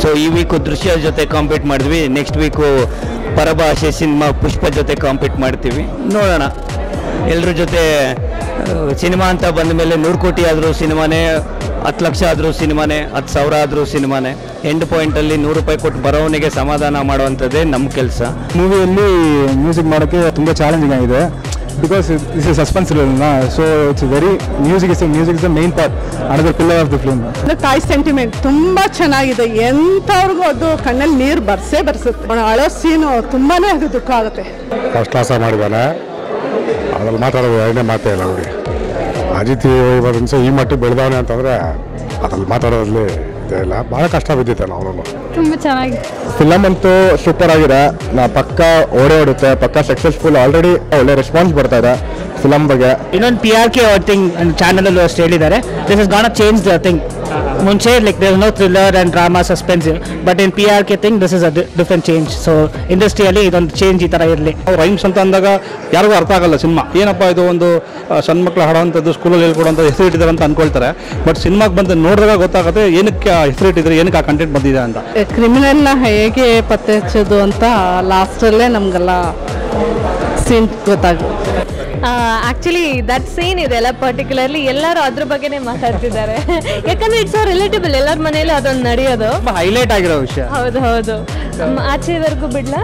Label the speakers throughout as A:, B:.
A: ಈ ವೀಕು ದೃಶ್ಯ ಜೊತೆ ಕಾಂಪೀಟ್ ಮಾಡಿದ್ವಿ ನೆಕ್ಸ್ಟ್ ವೀಕು ಪರಭಾಷೆ ಸಿನಿಮಾ ಪುಷ್ಪ ಜೊತೆ ಕಾಂಪೀಟ್ ಮಾಡ್ತೀವಿ ನೋಡೋಣ ಎಲ್ಲರ ಜೊತೆ ಸಿನಿಮಾ ಅಂತ ಬಂದ ಮೇಲೆ ನೂರು ಕೋಟಿ ಆದರೂ ಸಿನಿಮಾನೇ ಹತ್ತು ಲಕ್ಷ ಆದರೂ ಸಿನಿಮಾನೇ ಹತ್ತು ಸಾವಿರ ಆದರೂ ಸಿನಿಮಾನೇ ಎಂಡ್ ಪಾಯಿಂಟಲ್ಲಿ ನೂರು ರೂಪಾಯಿ ಕೊಟ್ಟು ಬರೋವನಿಗೆ ಸಮಾಧಾನ ಮಾಡುವಂಥದ್ದೇ ನಮ್ಮ ಕೆಲಸ
B: ಮೂವಿಯಲ್ಲಿ ಮ್ಯೂಸಿಕ್ ಮಾಡೋಕ್ಕೆ ತುಂಬ ಚಾಲೆಂಜಿಂಗ್ ಆಗಿದೆ ಬಿಕಾಸ್ ಇಸ್ ಎ ಸಸ್ಪೆನ್ಸ್ ಇರಲ್ಲ so it's very music is music is the main part another pillar of the film
C: ಅಂದ್ರೆ ತಾಯಿ ಸೆಂಟಿಮೆಂಟ್ ತುಂಬಾ ಚೆನ್ನಾಗಿದೆ ಎಂಥವ್ರಿಗೂ ಅದು ಕಣ್ಣಲ್ಲಿ ನೀರು ಬರ್ಸೇ ಬರ್ಸುತ್ತೆ ಅವ್ನು ಅಳೋ ಸೀನು ತುಂಬಾನೇ ಅದು ದುಃಖ ಆಗುತ್ತೆ
D: ಫಸ್ಟ್ ಕ್ಲಾಸ ಮಾಡಿದ್ದಾನೆ ಅದ್ರಲ್ಲಿ ಮಾತಾಡೋದು ಎರಡನೇ ಮಾತೇ ಇಲ್ಲ ನೋಡಿ ಅಜಿತ್ ಇವತ್ತಿನ ಈ ಮಟ್ಟಿಗೆ ಬೆಳೆದವನೆ ಅಂತಂದರೆ ಅದ್ರಲ್ಲಿ ಮಾತಾಡೋದ್ರಲ್ಲಿ ಇದೇ ಇಲ್ಲ ಭಾಳ ಕಷ್ಟ ಬಿದ್ದಿದ್ದಾನೆ ಅವನು
E: ತುಂಬ ಚೆನ್ನಾಗಿ
B: ಫಿಲಮ್ ಅಂತೂ ಸೂಪರ್ ಆಗಿದೆ ನಾ ಪಕ್ಕ ಓಡೇ ಓಡುತ್ತೆ ಪಕ್ಕ ಸಕ್ಸಸ್ಫುಲ್ ಆಲ್ರೆಡಿ ಒಳ್ಳೆ ರೆಸ್ಪಾನ್ಸ್ ಬರ್ತಾ ಇದೆ ಫಿಲಮ್ ಬಗ್ಗೆ
F: ಇನ್ನೊಂದು ಪಿ ಆರ್ ಕೆ ಥಿಂಗ್ ಚಾನಲಲ್ಲೂ ಅಷ್ಟು ಹೇಳಿದ್ದಾರೆ this is gone change the thing ಮುಂಚೆ like there no thriller and drama suspensive but in P R K thing this is a different change so ಇಂಡಸ್ಟ್ರಿಯಲ್ಲಿ ಇದೊಂದು ಚೇಂಜ್ ಈ ಥರ ಇರಲಿ
G: ರೈಮ್ಸ್ ಅಂತ ಅಂದಾಗ ಯಾರಿಗೂ ಅರ್ಥ ಆಗಲ್ಲ ಸಿನಿಮಾ ಏನಪ್ಪ ಇದು ಒಂದು ಆ, ಸಣ್ಣ ಮಕ್ಳು ಹಾಡೋವಂಥದ್ದು ಸ್ಕೂಲಲ್ಲಿ ಹೇಳ್ಕೊಡೋಂಥ ಹೆಸರು ಇಟ್ಟಿದ್ದಾರೆ ಅಂತ ಅನ್ಕೊಳ್ತಾರೆ ಬಟ್ ಸಿನಿಮಾಗೆ ಬಂದು ನೋಡಿದಾಗ ಗೊತ್ತಾಗುತ್ತೆ ಏನಕ್ಕೆ ಆ ಹೆಸರು ಇಟ್ಟಿದ್ದಾರೆ ಏನಕ್ಕೆ ಆ ಕಂಟೆಂಟ್ ಬಂದಿದೆ ಅಂತ
C: ಕ್ರಿಮಿನಲ್ನ ಹೇಗೆ ಪತ್ತೆ ಹಚ್ಚೋದು ಅಂತ ಲಾಸ್ಟಲ್ಲೇ ನಮಗೆಲ್ಲ ಸೀನ್ ಗೊತ್ತಾಗುತ್ತೆ
E: ಆಕ್ಚುಲಿ ದಟ್ ಸೀನ್ ಇದೆಲ್ಲ ಪರ್ಟಿಕ್ಯುಲರ್ಲಿ ಎಲ್ಲರೂ ಅದ್ರ ಬಗ್ಗೆನೇ ಮಾತಾಡ್ತಿದ್ದಾರೆ ಯಾಕಂದ್ರೆ ಇಟ್ಸ್ ಸೊ ರಿಲೇಟಬಲ್ ಎಲ್ಲರ ಮನೇಲಿ ಅದೊಂದು ನಡೆಯೋದು
F: ಹೈಲೈಟ್ ಆಗಿರೋ ವಿಷಯ
E: ಹೌದು ಹೌದು ಮ್, ಆಚೆವರೆಗೂ ಬಿಡ್ಲಾ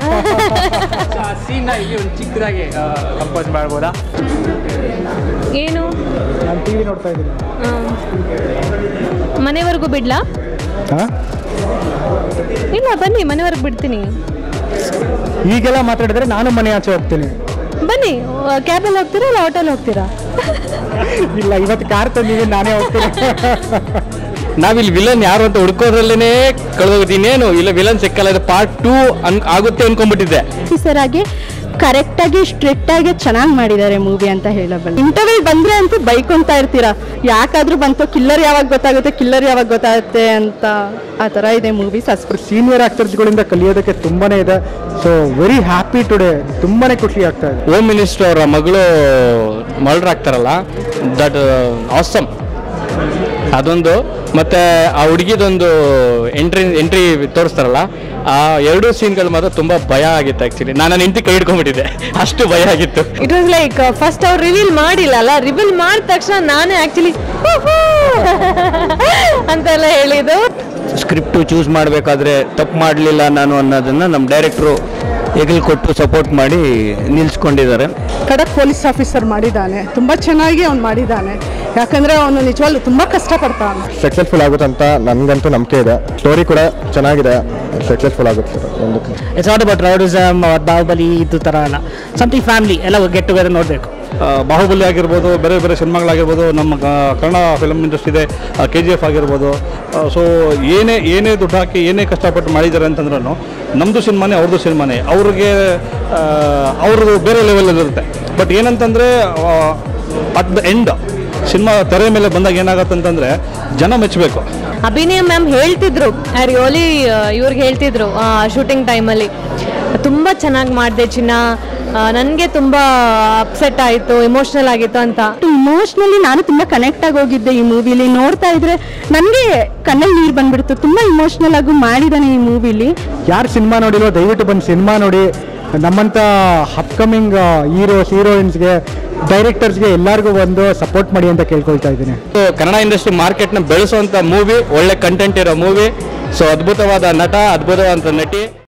F: ಸೀನ್ ಇಲ್ಲಿ ಒಂದು ಚಿಕ್ಕದಾಗಿ ಕಂಪೋಸ್ ಮಾಡ್ಬೋದಾ
E: ಏನು
B: ನಾನು ಟಿ ವಿ ನೋಡ್ತಾ ಇದ್ದೀನಿ
E: ಆ. ಮನೆವರೆಗೂ ಬಿಡ್ಲಾ ಇಲ್ಲ ಬನ್ನಿ ಮನೆವರೆಗೂ ಬಿಡ್ತೀನಿ
F: ಈಗೆಲ್ಲ ಮಾತಾಡಿದ್ರೆ ನಾನು ಮನೆ ಆಚೆ ಹೋಗ್ತೀನಿ
E: ಬನ್ನಿ ಕ್ಯಾಬಲ್ಲಿ ಹೋಗ್ತೀರಾ ಇಲ್ಲ ಆಟೋಲ್ಲಿ ಹೋಗ್ತೀರಾ
F: ಇಲ್ಲ ಇವತ್ತು ಕಾರ್ ತಂದಿದ್ದೀನಿ ನಾನೇ ಹೋಗ್ತೀನಿ
A: ನಾವಿಲ್ಲಿ ವಿಲನ್ ಯಾರು ಅಂತ ಹುಡ್ಕೋದ್ರಲ್ಲೇ ಕಳೆದೋಗಿದ್ದೀನೇನು ಇಲ್ಲ ವಿಲನ್ ಸಿಕ್ಕಲ್ಲ ಇದು ಪಾರ್ಟ್ ಟೂ ಅನ್ ಆಗುತ್ತೆ ಅನ್ಕೊಂಡ್ಬಿಟ್ಟಿದ್ದೆ
H: ಆಫೀಸರ್ ಆಗಿ ಕರೆಕ್ಟ್ ಆಗಿ ಸ್ಟ್ರಿಕ್ಟ್ ಆಗಿ ಚೆನ್ನಾಗಿ ಮಾಡಿದ್ದಾರೆ ಮೂವಿ ಅಂತ ಹೇಳಬಲ್ಲ ಇಂಟರ್ವ್ಯೂ ಬಂದ್ರೆ ಅಂತೂ ಬೈಕೊಂತ ಇರ್ತೀರಾ ಯಾಕಾದ್ರೂ ಬಂತು ಕಿಲ್ಲರ್ ಯಾವಾಗ ಗೊತ್ತಾಗುತ್ತೆ ಕಿಲ್ಲರ್ ಯಾವಾಗ ಗೊತ್ತಾಗುತ್ತೆ ಅಂತ ಆ ಥರ ಇದೆ ಮೂವಿ ಸಸ್ಪೆನ್ಸ್
B: ಸೀನಿಯರ್ ಆಕ್ಟರ್ಸ್ಗಳಿಂದ ಕಲಿಯೋದಕ್ಕೆ ತುಂಬಾನೇ ಇದೆ ಸೊ ವೆರಿ ಹ್ಯಾಪಿ ಟುಡೇ ತುಂಬಾನೇ ಖುಷಿ ಆಗ್ತಾ ಇದೆ
A: ಹೋಮ್ ಮಿನಿಸ್ಟರ್ ಅವರ ಮಗಳು ಮರ್ಡರ್ ಆಗ್ತಾರಲ್ಲ ದಟ್ ಆಸಮ್ ಅದೊಂದು ಮತ್ತೆ ಆ ಹುಡುಗಿದೊಂದು ಎಂಟ್ರಿ ಎಂಟ್ರಿ ತೋರಿಸ್ತಾರಲ್ಲ ಆ ಎರಡೂ ಸೀನ್ಗಳು ಮಾತ್ರ ತುಂಬ ಭಯ ಆಗಿತ್ತು ಆ್ಯಕ್ಚುಲಿ ನಾನು ನನ್ನ ಹೆಂಡತಿ ಕೈ ಹಿಡ್ಕೊಂಡ್ಬಿಟ್ಟಿದ್ದೆ ಅಷ್ಟು ಭಯ ಆಗಿತ್ತು
E: ಇಟ್ ವಾಸ್ ಲೈಕ್ ಫಸ್ಟ್ ಅವ್ರು ರಿವೀಲ್ ಮಾಡಿಲ್ಲ ಅಲ್ಲ ರಿವೀಲ್ ಮಾಡಿದ ತಕ್ಷಣ ನಾನೇ ಆಕ್ಚುಲಿ ಅಂತೆಲ್ಲ ಹೇಳಿದ್ದು
A: ಸ್ಕ್ರಿಪ್ಟು ಚೂಸ್ ಮಾಡಬೇಕಾದ್ರೆ ತಪ್ಪು ಮಾಡಲಿಲ್ಲ ನಾನು ಅನ್ನೋದನ್ನು ನಮ್ಮ ಡೈರೆಕ್ಟ್ರು ಹೆಗಲು ಕೊಟ್ಟು ಸಪೋರ್ಟ್ ಮಾಡಿ ನಿಲ್ಲಿಸ್ಕೊಂಡಿದ್ದಾರೆ
C: ಖಡಕ್ ಪೊಲೀಸ್ ಆಫೀಸರ್ ಮಾಡಿದ್ದಾನೆ ತುಂಬ ಚೆನ್ನಾಗಿ ಅವ್ನು ಮಾಡಿದ್ದಾನೆ ಯಾಕಂದರೆ ಅವನು ನಿಜವಾಗ್ಲೂ ತುಂಬ ಕಷ್ಟಪಡ್ತಾನೆ
B: ಸಕ್ಸಸ್ಫುಲ್ ಆಗುತ್ತೆ ಅಂತ ನನಗಂತೂ ನಂಬಿಕೆ ಇದೆ ಸ್ಟೋರಿ ಕೂಡ ಚೆನ್ನಾಗಿದೆ ಸಕ್ಸಸ್ಫುಲ್ ಆಗುತ್ತೆ ಒಂದು
F: it's not about rowdyism Baahubali ಇದು ಥರ ಅಲ್ಲ ಸಮಥಿಂಗ್ ಫ್ಯಾಮಿಲಿ ಎಲ್ಲ ಗೆಟ್ ಟುಗೆದರ್ ನೋಡಬೇಕು
G: ಆ, ಬಾಹುಬಲಿ ಆಗಿರ್ಬೋದು ಬೇರೆ ಬೇರೆ ಸಿನಿಮಾಗಳಾಗಿರ್ಬೋದು ನಮ್ಮ ಕ- ಕನ್ನಡ ಫಿಲಮ್ ಇಂಡಸ್ಟ್ರಿ ಇದೆ ಕೆ ಜಿ ಎಫ್ ಆಗಿರ್ಬೋದು ಸೊ ಏನೇ ಏನೇ ದುಡ್ಡು ಹಾಕಿ ಏನೇ ಕಷ್ಟಪಟ್ಟು ಮಾಡಿದ್ದಾರೆ ಅಂತಂದ್ರೂ ನಮ್ಮದು ಸಿನಿಮಾನೇ ಅವ್ರದ್ದು ಸಿನಿಮಾನೇ ಅವ್ರಿಗೆ ಆ, ಅವ್ರದ್ದು ಬೇರೆ ಲೆವೆಲಲ್ಲಿ ಇರುತ್ತೆ ಬಟ್ ಏನಂತಂದರೆ ಅಟ್ ದ ಎಂಡ್ ಸಿನಿಮಾ ತೆರೆ ಮೇಲೆ ಬಂದಾಗ ಏನಾಗುತ್ತೆ ಅಂತಂದರೆ ಜನ ಮೆಚ್ಚಬೇಕು
E: ಅಭಿನಯ ಮ್ಯಾಮ್ ಹೇಳ್ತಿದ್ರು ರಿಯೋಲಿ ಇವ್ರಿಗೆ ಹೇಳ್ತಿದ್ರು ಶೂಟಿಂಗ್ ಟೈಮಲ್ಲಿ ತುಂಬ ಚೆನ್ನಾಗಿ ಮಾಡಿದೆ ಚಿನ್ನ ನನಗೆ ತುಂಬ ಅಪ್ಸೆಟ್ ಆಯಿತು ಎಮೋಷ್ನಲ್ ಆಗಿತ್ತು ಅಂತ
H: ಇಮೋಷ್ನಲಿ ನಾನು ತುಂಬಾ ಕನೆಕ್ಟ್ ಆಗಿ ಹೋಗಿದ್ದೆ ಈ ಮೂವಿಲಿ ನೋಡ್ತಾ ಇದ್ರೆ ನನಗೆ ಕಣ್ಣಲ್ಲಿ ನೀರು ಬಂದ್ಬಿಡ್ತು ತುಂಬಾ ಇಮೋಷ್ನಲ್ ಆಗಿ ಮಾಡಿದ್ದಾನೆ ಈ ಮೂವಿಲಿ
B: ಯಾರು ಸಿನಿಮಾ ನೋಡಿಲ್ವೋ ದಯವಿಟ್ಟು ಬಂದು ಸಿನಿಮಾ ನೋಡಿ ನಮ್ಮಂಥ ಅಪ್ಕಮಿಂಗ್ ಹೀರೋಸ್ ಹೀರೋಯಿನ್ಸ್ಗೆ ಡೈರೆಕ್ಟರ್ಸ್ಗೆ ಎಲ್ಲರಿಗೂ ಒಂದು ಸಪೋರ್ಟ್ ಮಾಡಿ ಅಂತ ಕೇಳ್ಕೊಳ್ತಾ ಇದ್ದೀನಿ
A: ಸೊ ಕನ್ನಡ ಇಂಡಸ್ಟ್ರಿ ಮಾರ್ಕೆಟ್ನ ಬೆಳೆಸುವಂಥ ಮೂವಿ ಒಳ್ಳೆ ಕಂಟೆಂಟ್ ಇರೋ ಮೂವಿ ಸೊ ಅದ್ಭುತವಾದ ನಟ ಅದ್ಭುತವಾದ ನಟಿ